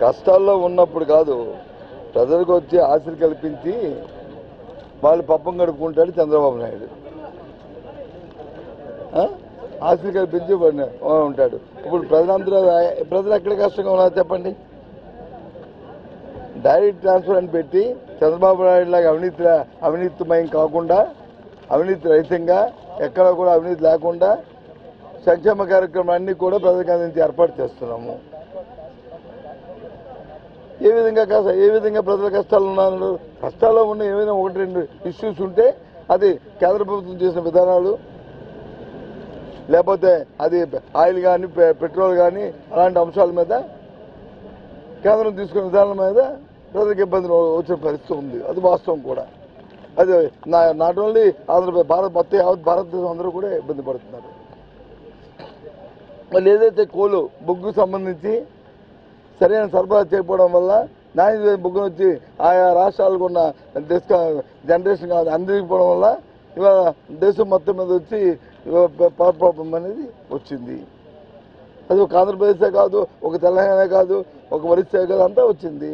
కష్టాల్లో ఉన్నప్పుడు కాదు ప్రజలకు వచ్చి ఆశలు కల్పించి వాళ్ళు పప్పం గడుపుకుంటాడు చంద్రబాబు నాయుడు ఆ? ఆశలు కల్పించి వాడిని ఉంటాడు ఇప్పుడు ప్రజలందరూ ప్రజలు ఎక్కడ కష్టంగా ఉన్నారు చెప్పండి డైరెక్ట్ ట్రాన్స్ఫర్ అని పెట్టి చంద్రబాబు నాయుడు లాగా అవినీతి అవినీతిమయం కాకుండా అవినీతి రహితంగా ఎక్కడ కూడా అవినీతి లేకుండా సంక్షేమ కార్యక్రమాలన్నీ కూడా ప్రజలకు అందించి ఏర్పాటు చేస్తున్నాము ఏ విధంగా కష్ట ఏ విధంగా ప్రజల కష్టాలు ఉన్నారు కష్టాల్లో ఉన్న ఏమైనా ఒకటి రెండు ఇష్యూస్ ఉంటే అది కేంద్ర ప్రభుత్వం చేసిన విధానాలు లేకపోతే అది ఆయిల్ కానీ పెట్రోల్ కానీ అలాంటి అంశాల మీద కేంద్రం తీసుకున్న విధానం మీద ప్రజలకు ఇబ్బందులు వచ్చిన పరిస్థితి ఉంది అది వాస్తవం కూడా అది నాట్ ఓన్లీ ఆంధ్రప్రదేశ్ భారత్ మొత్తం యావత్ భారతదేశం అందరూ కూడా ఇబ్బంది పడుతున్నారు మళ్ళీ ఏదైతే కోలు బొగ్గు సంబంధించి సరైన సరఫరా చేయకపోవడం వల్ల నాణ్యత బొగ్గును వచ్చి ఆయా రాష్ట్రాలకు ఉన్న డిస్క జనరేషన్ కాదు అందించకపోవడం వల్ల ఇవాళ దేశం మొత్తం మీద వచ్చి ఇవాళ పవర్ ప్రాబ్లం అనేది వచ్చింది అది ఒక ఆంధ్రప్రదేశే కాదు ఒక తెలంగాణ కాదు ఒక ఒరిస్సా కాదు అంతా వచ్చింది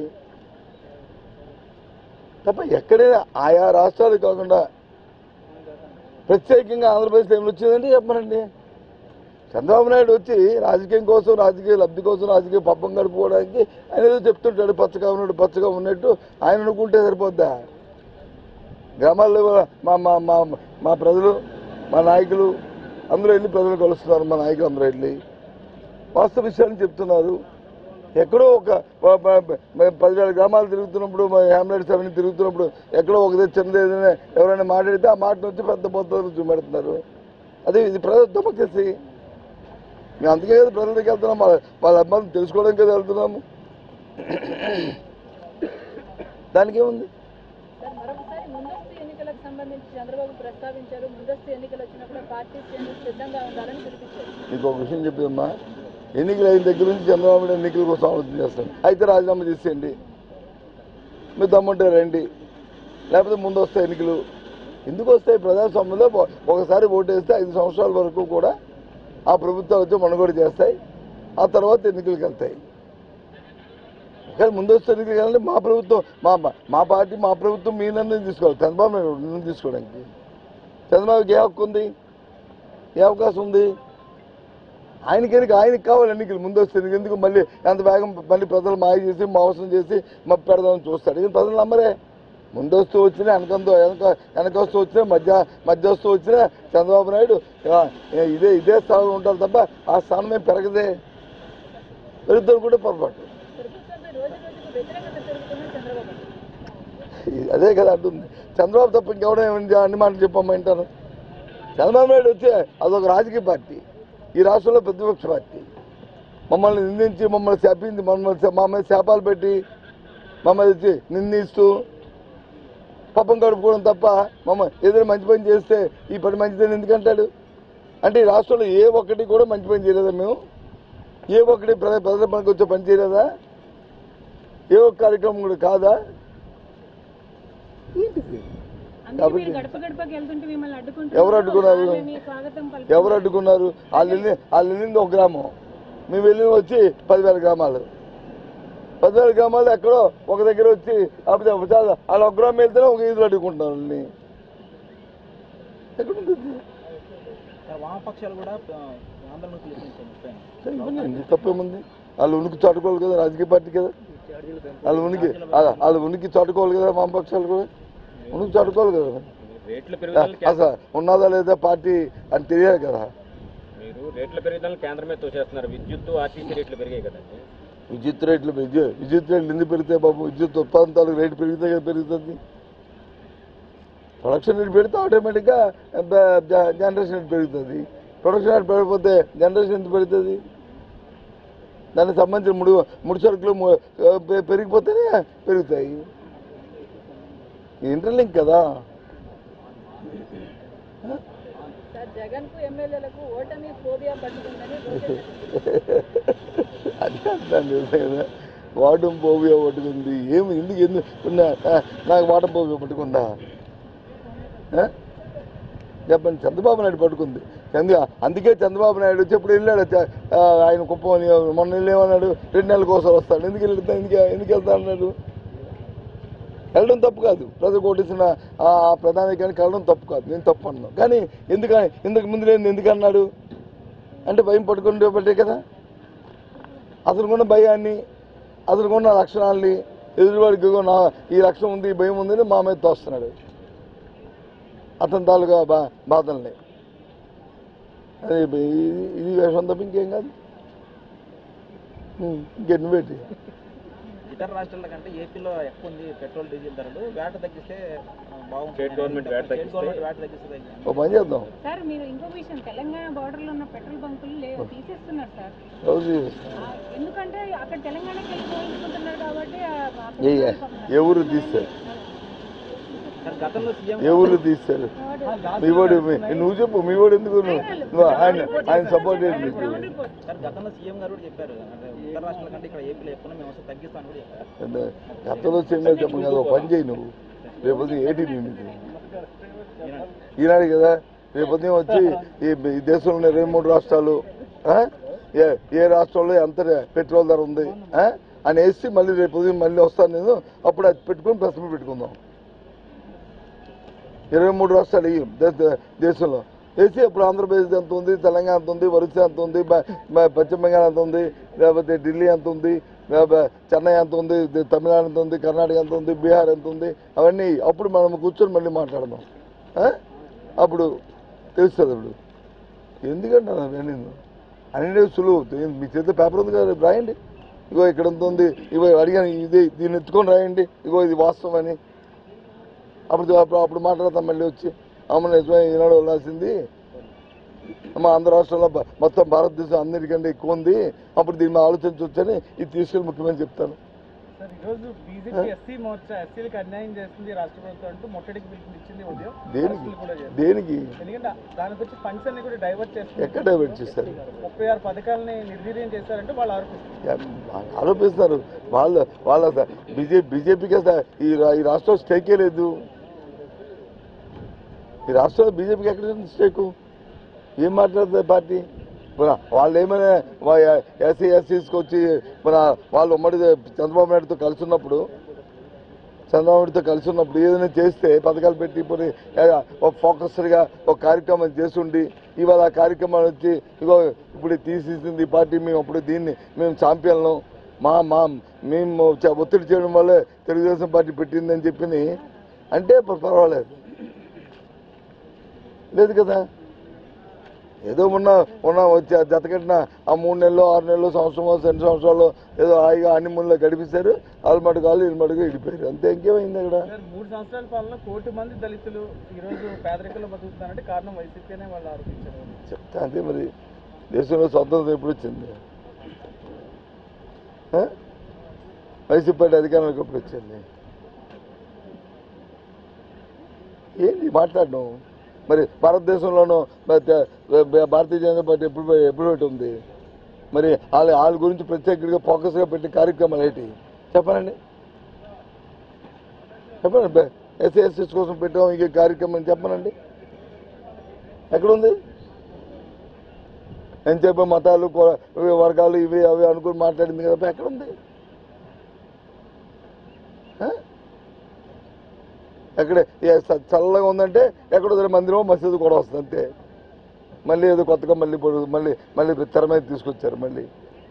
తప్ప ఎక్కడైనా ఆయా రాష్ట్రాలు కాకుండా ప్రత్యేకంగా ఆంధ్రప్రదేశ్లో ఏమి వచ్చిందంటే చెప్పనండి చంద్రబాబు నాయుడు వచ్చి రాజకీయం కోసం రాజకీయ లబ్ధి కోసం రాజకీయ పబ్బం గడుపుకోవడానికి ఆయన ఏదో చెప్తుంటాడు పచ్చగా ఉన్నాడు పచ్చగా ఉన్నట్టు ఆయన అనుకుంటే సరిపోద్దా గ్రామాల్లో మా మా మా మా ప్రజలు మా నాయకులు అందరూ వెళ్ళి ప్రజలు కలుస్తున్నారు మా నాయకులు అందరూ వెళ్ళి వాస్తవ విషయాన్ని చెప్తున్నారు ఎక్కడో ఒక ప- ప- ప- పదివేల గ్రామాలు తిరుగుతున్నప్పుడు మా హ్యామ్లెట్స్ అవన్నీ తిరుగుతున్నప్పుడు ఎక్కడో ఒకదే చిన్నది ఏదైనా ఎవరైనా మాట్లాడితే ఆ మాట వచ్చి పెద్ద పొద్దు చూపెడుతున్నారు అదే ఇది ప్రజల డెమోక్రసీ మేము అందుకే కదా ప్రజల దగ్గరికి వెళ్తున్నాం వాళ్ళ వాళ్ళ అమ్మాయిని తెలుసుకోవడానికి కదా వెళ్తున్నాము దానికి ఏముంది సార్ మరొకసారి ముందస్తు ఎన్నికలకు సంబంధించి చంద్రబాబు ప్రస్తావించారు ముందస్తు ఎన్నికలు వచ్చినప్పుడు పార్టీ శ్రేణులు సిద్ధంగా ఉండాలని పిలిపించారు మీకు ఒక విషయం చెప్పేమ్మా ఎన్నికలు అయిన దగ్గర నుంచి చంద్రబాబు నాయుడు ఎన్నికల కోసం ఆలోచన చేస్తాను అయితే రాజీనామా చేసేయండి మీరు దమ్ముంటే రండి లేకపోతే ముందు వస్తాయి ఎన్నికలు ఎందుకు వస్తాయి ప్రజాస్వామ్యంలో ఒక- ఒకసారి ఓటు వేస్తే ఐదు సంవత్సరాల వరకు కూడా ఆ ప్రభుత్వాలు వచ్చి మనుగోడ చేస్తాయి ఆ తర్వాత ఎన్నికలకు వెళ్తాయి ఒకవేళ ముందు వస్తే ఎన్నికలు వెళ్ళాలంటే మా ప్రభుత్వం మా మా- మా పార్టీ మా ప్రభుత్వం మీ నిర్ణయం తీసుకోవాలి చంద్రబాబు నాయుడు నిర్ణయం తీసుకోవడానికి చంద్రబాబుకి ఏ హక్కు ఉంది ఏ అవకాశం ఉంది ఆయనకి ఎన్నిక ఆయనకి కావాలి ఎన్నికలు ముందు వస్తే ఎన్నికలు ఎందుకు మళ్ళీ ఎంత వేగం మళ్ళీ ప్రజలు మాయ చేసి మోసం చేసి మా పెడదామని చూస్తాడు ఇది ప్రజలు నమ్మరే ముందస్తూ వచ్చినా వెనకంతో వెనక వెనకొస్తూ వచ్చినా మధ్య మధ్యస్తూ వచ్చినా చంద్రబాబు నాయుడు ఆ, ఇదే ఇదే స్థానంలో ఉంటారు తప్ప ఆ స్థానం ఏం పెరగదే పెరుగుతారు కూడా పొరపాటు ప్రభుత్వంపై రోజు రోజుకు వ్యతిరేకత పెరుగుతున్న చంద్రబాబు ఇది అదే కదా అంటుంది చంద్రబాబు తప్ప ఇంకెవడో ఏమని అన్ని మాటలు చెప్పమంటారు చంద్రబాబు నాయుడు వచ్చే అదొక రాజకీయ పార్టీ ఈ రాష్ట్రంలో ప్రతిపక్ష పార్టీ మమ్మల్ని నిందించి మమ్మల్ని శాపించి మమ్మల్ని శా- మా మీద శాపాలు పెట్టి మమ్మల్ని వచ్చి నిందిస్తూ పాపం గడుపుకోవడం తప్ప మమ్మ ఏదైనా మంచి పని చేస్తే ఈ పని మంచిదని ఎందుకంటాడు అంటే ఈ రాష్ట్రంలో ఏ ఒక్కటి కూడా మంచి పని చేయలేదా మేము ఏ ఒక్కటి ప్రజల ప్రజల పనికి వచ్చే పని చేయలేదా ఏ ఒక్క కార్యక్రమం కూడా కాదా ఏంటిది అందుకే కాబట్టి- మీరు గడప గడపకి వెళ్తుంటే మిమ్మల్ని అడ్డుకుంటూ ఎవరు అడ్డుకున్నారు? వాళ్ళని స్వాగతం పలికి ఎవరు అడ్డుకున్నారు వాళ్ళు వెళ్ళి వాళ్ళు వెళ్ళింది ఒక గ్రామం మేము వెళ్ళింది వచ్చి పదివేల గ్రామాలు పదివేల గ్రామాలు ఎక్కడో ఒక దగ్గర వచ్చి అప్పుడు చాలా వాళ్ళు ఒక గ్రామం వెళ్తేనే ఒక ఈదులు అడ్డుకుంటున్నారు వాళ్ళని ఎక్కడ ఉంటుంది వామపక్షాలు కూడా ఆ, ఆందోళన పిలుపునిచ్చాయి పైన సరే, ఇవ్వనండి తప్పేముంది వాళ్ళు ఉనికి చాటుకోవాలి కదా రాజకీయ పార్టీ కదా వాళ్ళు ఉనికి వాళ్ళ- వాళ్ళు ఉనికి చాటుకోవాలి కదా వామపక్షాలు కూడా ఉనికి చాటుకోవాలి కదా రేట్ల పెరుగుదల అసలు ఉన్నదా లేదా పార్టీ అని తెలియాలి కదా మీరు రేట్ల పెరుగుదల కేంద్రమే తోసేస్తున్నారు విద్యుత్ ఆర్టీసీ రేట్లు పెరిగాయి కదండి విద్యుత్ రేట్లు విద్యు- విద్యుత్ రేట్లు ఎందుకు పెరిగితే బాబు విద్యుత్ ఉత్పాదన తాలూకు రేటు పెరిగితే కదా పెరుగుతుంది ప్రొడక్షన్ రేట్ పెడితే ఆటోమేటిక్గా బ- జ- జనరేషన్ రేట్ పెరుగుతుంది ప్రొడక్షన్ రేట్ పెరిగిపోతే జనరేషన్ ఎంత పెరుగుతుంది దానికి సంబంధించిన ముడి ముడి సరుకులు ము- పె- పెరిగిపోతేనే పెరుగుతాయి ఇంటర్లింక్ కదా సార్ జగన్ కు ఎమ్మెల్యేలకు ఓటమి ఫోబియా పట్టుకుందని రోజు అది అంటాను తెలుసా కదా వాటం పోవియా పట్టుకుంది ఏమి ఎందుకు ఎందుకు నా- నా- నాకు వాటం పోవియా పట్టుకుందా ఆ? చెప్పండి చంద్రబాబు నాయుడు పట్టుకుంది ఎందుకు అందుకే చంద్రబాబు నాయుడు వచ్చి ఇప్పుడు వెళ్ళాడు చ- ఆ, ఆయన కుప్పం అని మొన్న వెళ్ళేమన్నాడు రెండు నెలల కోసం వస్తాడు ఎందుకు వెళ్తా ఎందుకు ఎందుకు వెళ్తా అన్నాడు వెళ్ళడం తప్పు కాదు ప్రజలు కొట్టేసిన ఆ ప్రధానికానికి వెళ్ళడం తప్పు కాదు నేను తప్పు అన్నాను కానీ ఎందుకు ఇంతకు ముందు లేని ఎందుకు అన్నాడు అంటే భయం పట్టుకుని బట్టే కదా అతనుకున్న భయాన్ని అతనుకున్న లక్షణాలని ఎదురువాడికి ఇగో నా ఈ లక్షణం ఉంది ఈ భయం ఉందని మా మీద తోస్తున్నాడు అతని తాలూకా బా బాధల్ని అది ఇది ఇది వేషం తప్ప ఇంకేం కాదు ఉం, ఇంకెన్ని పెట్టి ఇతర రాష్ట్రాల కంటే ఏపీలో ఎక్కువ ఉంది పెట్రోల్ డీజిల్ ధరలు వేట తగ్గిస్తే ఆ, బాగుంటుంది స్టేట్ గవర్నమెంట్ వేట స్టేట్ తగ్గిస్తే- గవర్నమెంట్ వేట తగ్గిస్తే ఓ పని చేద్దాం సార్ మీరు ఇంకో విషయం తెలంగాణ బార్డర్ లో ఉన్న పెట్రోల్ బంకులు లేవు తీసేస్తున్నారు సార్ రోజు ఆ, ఎందుకంటే అక్కడ తెలంగాణకి వెళ్ళిపోవాలనుకుంటున్నారు కాబట్టి ఆ, ఆ ఏ ఏ- పెట్రోల్ ఏ ఊరు తీస్తారు సార్ గతంలో సీఎం ఏ ఊరు తీస్తారు మీ వాడు మీ- నువ్వు చెప్పు మీ వాడు ఎందుకు నువ్వు నువ్వు ఆయన ఆయన సపోర్ట్ ఏంటి నీకు గ్రౌండ్ రిపోర్ట్ సార్ గతంలో సీఎం గారు కూడా చెప్పారు అంటే ఇతర రాష్ట్రాల కంటే ఇక్కడ ఏపీలో ఎక్కువ మేము వస్తే తగ్గిస్తామని కూడా చెప్పారు ఎంత- గతంలో సినిమా చెప్పు కదా ఓ పని చేయి నువ్వు రేపు ఏటీ నీకు ఈయన- ఈనాడు కదా రేపు ఉదయం వచ్చి ఈ ఈ దేశంలో ఉన్న ఇరవై మూడు రాష్ట్రాలు ఆ? ఏ ఏ రాష్ట్రంలో ఎంత పెట్రోల్ ధర ఉంది ఆ? అని వేసి మళ్ళీ రేపు ఉదయం మళ్ళీ వస్తాను నేను అప్పుడు అది పెట్టుకుని ప్రెస్ మీట్ పెట్టుకుందాం ఇరవై మూడు రాష్ట్రాలు ఇవి దేశ- దేశంలో వేసి అప్పుడు ఆంధ్రప్రదేశ్ ఎంత ఉంది తెలంగాణ ఎంత ఉంది ఒరిస్సా ఎంత ఉంది బ- బ- పశ్చిమ బెంగాల్ ఎంత ఉంది లేకపోతే ఢిల్లీ ఎంత ఉంది లేకపోతే చెన్నై ఎంత ఉంది ది- తమిళనాడు ఎంత ఉంది కర్ణాటక ఎంత ఉంది బీహార్ ఎంత ఉంది అవన్నీ అప్పుడు మనం కూర్చొని మళ్ళీ మాట్లాడదాం ఆ? అప్పుడు తెలుస్తుంది అప్పుడు ఎందుకంటాను అవన్నీ అన్ని సులువు ఏ- మీ చేత పేపర్ ఉంది కదా రేపు రాయండి ఇగో ఇక్కడ ఎంత ఉంది ఇగో అడిగాను ఇది దీన్ని ఎత్తుకొని రాయండి ఇగో ఇది వాస్తవం అని అప్పుడు అప్పుడు అప్పుడు మాట్లాడతాం మళ్ళీ వచ్చి అమ్మ నిజమే ఈనాడు రాసింది అమ్మ ఆంధ్ర రాష్ట్రంలో బ- మొత్తం భారతదేశం అందరికంటే ఎక్కువ ఉంది అప్పుడు దీన్ని ఆలోచించవచ్చని ఇది తీసుకెళ్ళి ముఖ్యమని చెప్తాను సార్ ఈరోజు బీజేపీ ఎస్సీ మోర్చా ఎస్సీలకు అన్యాయం చేస్తుంది రాష్ట్ర ప్రభుత్వం అంటూ ముట్టడికి పిలుపునిచ్చింది ఉదయం దేనికి అరెస్టులు కూడా చేశారు దేనికి ఎందుకంటే దాని గురించి ఫండ్స్ అన్ని కూడా డైవర్ట్ చేస్తుంది ఎక్కడ డైవర్ట్ చేస్తారు ముప్పై ఆరు పథకాలని నిర్వీర్యం చేశారంటే వాళ్ళు ఆరోపిస్తారు ఆరోపిస్తున్నారు వాళ్ళ వాళ్ళ బీజేపీ బీజేపీకి అసలు ఈ రా- ఈ రాష్ట్రం స్టేకే లేదు ఈ రాష్ట్రంలో బీజేపీకి ఎక్కడ ఉంది స్టేకు ఏం మాట్లాడుతుంది పార్టీ మన వాళ్ళు ఏమైనా ఎస్సీ ఎస్సీస్కి వచ్చి మన వాళ్ళు ఉమ్మడి చంద్రబాబు నాయుడుతో కలిసి ఉన్నప్పుడు చంద్రబాబు నాయుడుతో కలిసి ఉన్నప్పుడు ఏదైనా చేస్తే పథకాలు పెట్టి ఇప్పుడు ఒక ఫోకస్డ్గా ఒక కార్యక్రమం చేస్తుండి ఇవాళ ఆ కార్యక్రమాలు వచ్చి ఇగో ఇప్పుడు తీసేసింది ఈ పార్టీ మేము అప్పుడు దీన్ని మేము ఛాంపియన్లు మా మా మేము చ- ఒత్తిడి చేయడం వల్లే తెలుగుదేశం పార్టీ పెట్టిందని చెప్పి అంటే ప- పర్వాలేదు లేదు కదా ఏదో ఉన్న ఉన్న వచ్చి ఆ జతకట్టిన ఆ మూడు నెలలు ఆరు నెలలు సంవత్సరం రెండు సంవత్సరాలు ఏదో హాయిగా అన్ని ముందులో గడిపిస్తారు వాళ్ళ మటుకు వాళ్ళు వీళ్ళ మటుకు ఇడిపోయారు అంతే ఇంకేమైంది అక్కడ సార్ మూడు సంవత్సరాల పాలన కోటి మంది దళితులు ఈ రోజు పేదరికంలో బతుకుతున్నారంటే కారణం వైసీపీ అనే వాళ్ళు ఆరోపించారు చెప్తా అంతే మరి దేశంలో స్వతంత్రం ఎప్పుడు వచ్చింది ఆ? వైసీపీ పార్టీ అధికారంలోకి ఎప్పుడు వచ్చింది ఏంటి మాట్లాడడం మరి భారతదేశంలోనూ మరి తే- భా- భారతీయ జనతా పార్టీ ఎప్పుడు పె- ఎప్పుడు పెట్టి ఉంది మరి వాళ్ళ వాళ్ళ గురించి ప్రత్యేకంగా ఫోకస్గా పెట్టే కార్యక్రమాలు ఏంటి చెప్పనండి చెప్పండి ఎస్సీ ఎస్ఎస్ కోసం పెట్టాం ఈ కార్యక్రమం చెప్పనండి ఎక్కడుంది ఎంతసేపు మతాలు కుల- ఇవి వర్గాలు ఇవి అవి అనుకుని మాట్లాడింది కదా ఎక్కడుంది ఆ? ఎక్కడ ఏ చ- చల్లగా ఉందంటే ఎక్కడో దగ్గర మందిరం మసీదు కూడా వస్తుంది అంతే మళ్ళీ ఏదో కొత్తగా మళ్ళీ పొడు- మళ్ళీ మళ్ళీ తెర మీద తీసుకొచ్చారు మళ్ళీ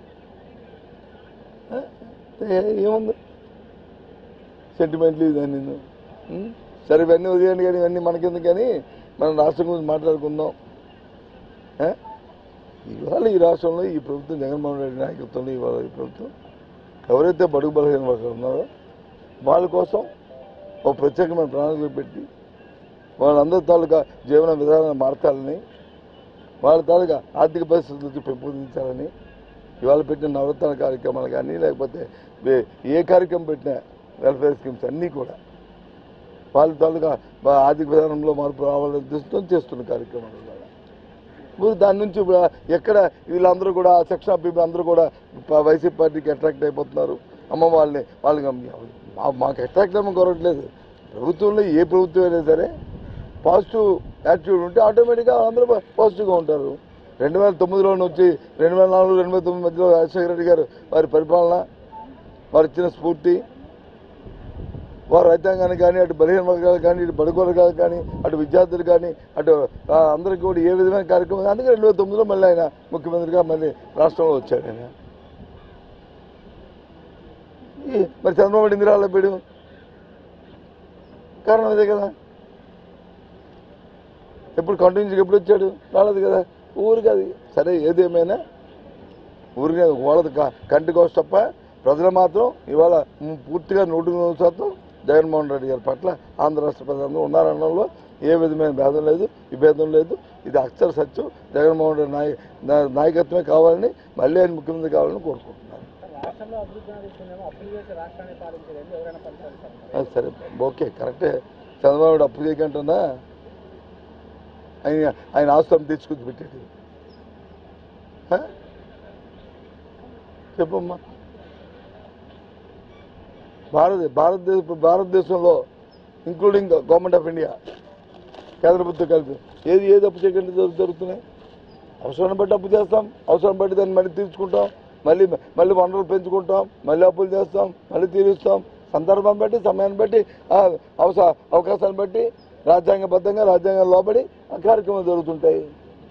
ఆ? ఏ- ఏముంది సెంటిమెంట్లు ఇదని నేను ఉం? సరే ఇవన్నీ వదిలేయండి కానీ ఇవన్నీ మనకెందుకు కానీ మనం రాష్ట్రం గురించి మాట్లాడుకుందాం ఆ? ఇవాళ ఈ రాష్ట్రంలో ఈ ప్రభుత్వం జగన్మోహన్ రెడ్డి నాయకత్వంలో ఇవాళ ఈ ప్రభుత్వం ఎవరైతే బడుగు బలహీన వర్గాలు ఉన్నారో వాళ్ళ కోసం ఒక ప్రత్యేకమైన ప్రణాళికలు పెట్టి వాళ్ళందరి తాలూకా జీవన విధానాన్ని మార్చాలని వాళ్ళ తాలూకా ఆర్థిక పరిస్థితులు పెంపొందించాలని ఇవాళ పెట్టిన నవరత్న కార్యక్రమాలు కానీ లేకపోతే వే- ఏ కార్యక్రమం పెట్టినా వెల్ఫేర్ స్కీమ్స్ అన్నీ కూడా వాళ్ళ తాలూకా బా- ఆర్థిక విధానంలో మార్పు రావాలని దృష్టితో చేస్తున్న కార్యక్రమాలు ఇవాళ ఇప్పుడు దాని నుంచి ఇప్పుడు ఎక్కడ వీళ్ళందరూ కూడా సెక్షన్ ఆఫ్ పీపుల్ అందరూ కూడా ప- వైసీపీ పార్టీకి అట్రాక్ట్ అయిపోతున్నారు అమ్మ వాళ్ళని వాళ్ళకి మా- మాకు అట్రాక్ట్ అవ్వడం కొరట్లేదు ప్రభుత్వంలో ఏ ప్రభుత్వం అయినా సరే పాజిటివ్ యాటిట్యూడ్ ఉంటే ఆటోమేటిక్గా అందరూ పాజిటివ్గా ఉంటారు రెండు వేల తొమ్మిదిలో వచ్చి రెండు వేల నాలుగు రెండు వేల తొమ్మిది మధ్యలో రాజశేఖర రెడ్డి గారు వారి పరిపాలన వారు ఇచ్చిన స్ఫూర్తి వారు రైతాంగానికి కానీ అటు బలహీన వర్గాలు కానీ ఇటు బడుగు వర్గాలు కానీ అటు విద్యార్థులు కానీ అటు ఆ, అందరికీ కూడా ఏ విధమైన కార్యక్రమం అందుకే రెండు వేల తొమ్మిదిలో మళ్ళీ ఆయన ముఖ్యమంత్రిగా మళ్ళీ రాష్ట్రంలో వచ్చాడు ఆయన ఈ- మరి చంద్రబాబు నాయుడు ఎందుకు రాలేపాడు కారణం అదే కదా ఎప్పుడు కంటిన్యూస్గా ఎప్పుడు వచ్చాడు రాలేదు కదా ఊరికి అది సరే ఏదేమైనా ఊరికే వాళ్ళది క- కంటి కోస తప్ప ప్రజలు మాత్రం ఇవాళ ము- పూర్తిగా నూటికి నూరు శాతం జగన్మోహన్ రెడ్డి గారి పట్ల ఆంధ్ర రాష్ట్ర ప్రజలందరూ ఉన్నారనడంలో ఏ విధమైన భేదం లేదు విభేదం లేదు ఇది అక్షర సత్యం జగన్మోహన్ రెడ్డి నాయ నా- నాయకత్వమే కావాలని మళ్ళీ ఆయన ముఖ్యమంత్రి కావాలని కోరుకుంటున్నారు రాష్ట్రంలో అభివృద్ధి విషయంలో అప్పులు చేసి రాష్ట్రాన్ని పాలించేది ఎవరైనా పరిపాలిస్తారు అది సరే ఓకే కరెక్టే చంద్రబాబు నాయుడు అప్పు చేయకంటున్నా ఆయన ఆయన ఆస్తులను తెచ్చుకుని పెట్టేది హ? చెప్పమ్మా భారత భారతదేశ భారతదేశంలో ఇంక్లూడింగ్ గవర్నమెంట్ ఆఫ్ ఇండియా కేంద్ర ప్రభుత్వం కలిపి ఏది ఏది అప్పు చేయకుండా జరుగు- జరుగుతున్నాయి అవసరాన్ని బట్టి అప్పు చేస్తాం అవసరం బట్టి దాన్ని మళ్ళీ తీర్చుకుంటాం మళ్ళీ మళ్ళీ వనరులు పెంచుకుంటాం మళ్ళీ అప్పులు చేస్తాం మళ్ళీ తీరుస్తాం సందర్భం బట్టి సమయాన్ని బట్టి ఆ అవస అవకాశాన్ని బట్టి రాజ్యాంగబద్ధంగా రాజ్యాంగం లోబడి ఆ కార్యక్రమాలు జరుగుతుంటాయి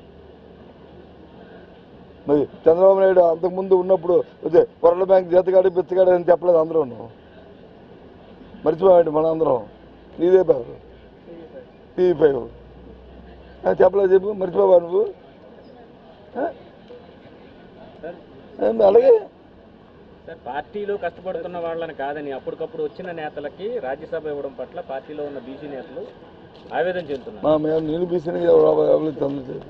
మరి చంద్రబాబు నాయుడు అంతకుముందు ఉన్నప్పుడు అదే వరల్డ్ బ్యాంక్ జీతగాడి బిచ్చగాడి అని చెప్పలేదు అందరూ మర్చిపోయాడు మన అందరం నీదే బాబు టీవీ ఫైవ్ ఆ, చెప్పలేదు చెప్పు మర్చిపోవా నువ్వు ఆ? ఏం అలాగే సార్ పార్టీలో కష్టపడుతున్న వాళ్ళని కాదని అప్పటికప్పుడు వచ్చిన నేతలకి రాజ్యసభ ఇవ్వడం పట్ల పార్టీలో ఉన్న బీసీ నేతలు ఆవేదన చెందుతున్నారు మా మేము నేను బీసీని కదా ఎవరికి తొందరలేదు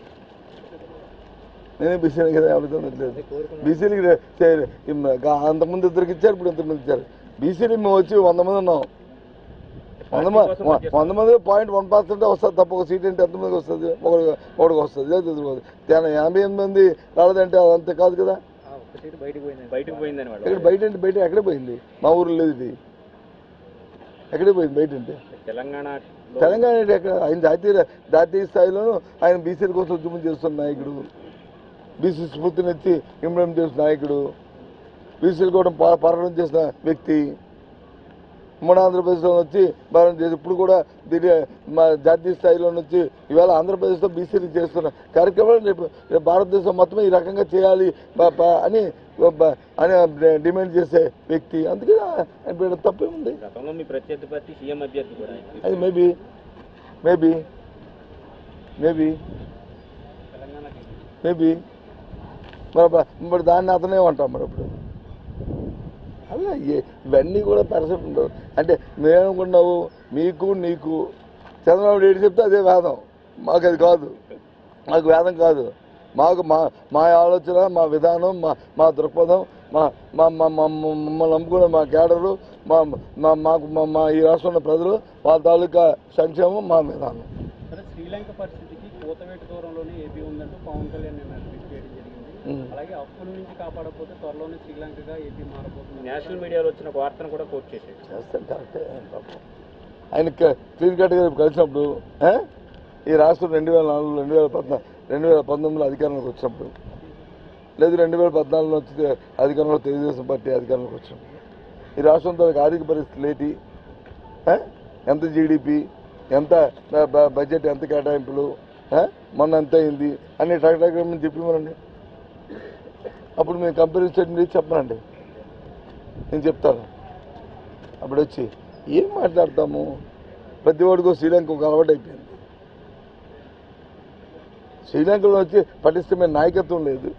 నేనే బీసీని కదా ఎవరికి తొందరలేదు బీసీలకి రే- చే- ఇమ్ గా- అంతకుముందు ఇద్దరికి ఇచ్చారు ఇప్పుడు ఇంతమంది ఇచ్చారు బీసీలు మేము వచ్చి వంద మంది ఉన్నాం వంద మంది వంద మంది పాయింట్ వన్ పర్సెంట్ వస్తుంది తప్ప ఒక సీట్ అంటే ఎంతమందికి వస్తుంది ఒకటి ఒకటికి వస్తుంది లేదు తెలియదు తేనా యాభై ఎనిమిది మంది రాలేదంటే అది అంతే కాదు కదా ఒక్క సీటు బయటకు పోయింది బయటకు పోయిందని ఇక్కడ వాళ్ళు బయట అంటే బయట ఎక్కడ పోయింది మా ఊర్లో లేదు ఇది ఎక్కడ పోయింది బయట అంటే తెలంగాణ తెలంగాణ అంటే ఎక్కడ ఆయన జాతీయ జాతీయ స్థాయిలోనూ ఆయన బీసీల కోసం ఉద్యమం చేస్తున్న నాయకుడు బీసీ స్ఫూర్తినిచ్చి ఇంప్లిమెంట్ చేసిన నాయకుడు బీసీల కోసం పా- పోరాటం చేసిన వ్యక్తి ఉమ్మడి ఆంధ్రప్రదేశ్లో వచ్చి భారతం చేసి ఇప్పుడు కూడా దీని మా జాతీయ స్థాయిలో నుంచి ఇవాళ ఆంధ్రప్రదేశ్లో బీసీలు చేస్తున్న కార్యక్రమాలు రేపు రేపు భారతదేశం మొత్తం ఈ రకంగా చేయాలి బ- బ- అని బ- అని డిమాండ్ చేసే వ్యక్తి అందుకే ఆయన పేరు తప్పేముంది గతంలో మీ ప్రత్యర్థి పార్టీ సీఎం అభ్యర్థి కూడా అది మేబీ మేబీ మేబీ మేబీ మరి అప్పుడు- మరి దాన్ని అతనే అంటాం మరి ఇప్పుడు అలా ఏ- ఇవన్నీ కూడా పెరసెప్ట్ ఉండవు అంటే మేమనుకున్నావు మీకు నీకు చంద్రబాబు ఏడు చెప్తే అదే వేదం మాకు అది కాదు మాకు వేదం కాదు మాకు మా మా ఆలోచన మా విధానం మా మా దృక్పథం మా మా మా మా- మా- మమ్మల్ని నమ్ముకున్న మా కేడరు మా మా మాకు మా మా ఈ రాష్ట్రంలో ప్రజలు వాళ్ళ తాలూకా సంక్షేమం మా విధానం సరే శ్రీలంక పరిస్థితికి కోతవేటు దూరంలోనే ఏపీ ఉందంటూ పవన్ కళ్యాణ్ నిన్న ట్వీట్ చేయడం జరిగింది ఉమ్. అలాగే అప్పుల నుంచి కాపాడకపోతే త్వరలోనే శ్రీలంకగా ఏపీ మారబోతుంది నేషనల్ మీడియాలో వచ్చిన ఒక వార్తను కూడా కోట్ చేశారు చేస్తాం కరెక్టే పాపం. ఆయన క్లీన్ కట్గా కలిసినప్పుడు ఆ? ఈ రాష్ట్రం రెండు వేల నాలుగు రెండు వేల పద్నాలుగు రెండు వేల పంతొమ్మిదిలో అధికారంలోకి వచ్చినప్పుడు లేదు రెండు వేల పద్నాలుగులో వచ్చి అధికారంలో తెలుగుదేశం పార్టీ అధికారంలోకి వచ్చినప్పుడు ఈ రాష్ట్రంతో ఆర్థిక పరిస్థితులు ఏంటి ఆ? ఎంత జీడిపి ఎంత బ- బ- బడ్జెట్ ఎంత కేటాయింపులు ఆ? మొన్న ఎంత అయింది అన్ని టక్ టక్ అని చెప్పిమనండి అప్పుడు మేము కంపెనీ స్టేట్మెంట్ చెప్పనండి నేను చెప్తాను అప్పుడు వచ్చి ఏం మాట్లాడతాము ప్రతి వాడికో శ్రీలంక ఒక అలవాటు అయిపోయింది శ్రీలంకలో వచ్చి పటిష్టమైన నాయకత్వం లేదు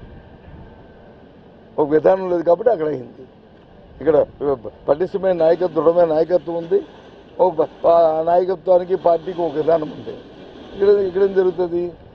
ఒక విధానం లేదు కాబట్టి అక్కడ అయింది ఇక్కడ పటిష్టమైన నాయకత్వం దృఢమైన నాయకత్వం ఉంది ఒక ప- ఆ నాయకత్వానికి పార్టీకి ఒక విధానం ఉంది ఇక్కడ ఇక్కడ ఏం జరుగుతుంది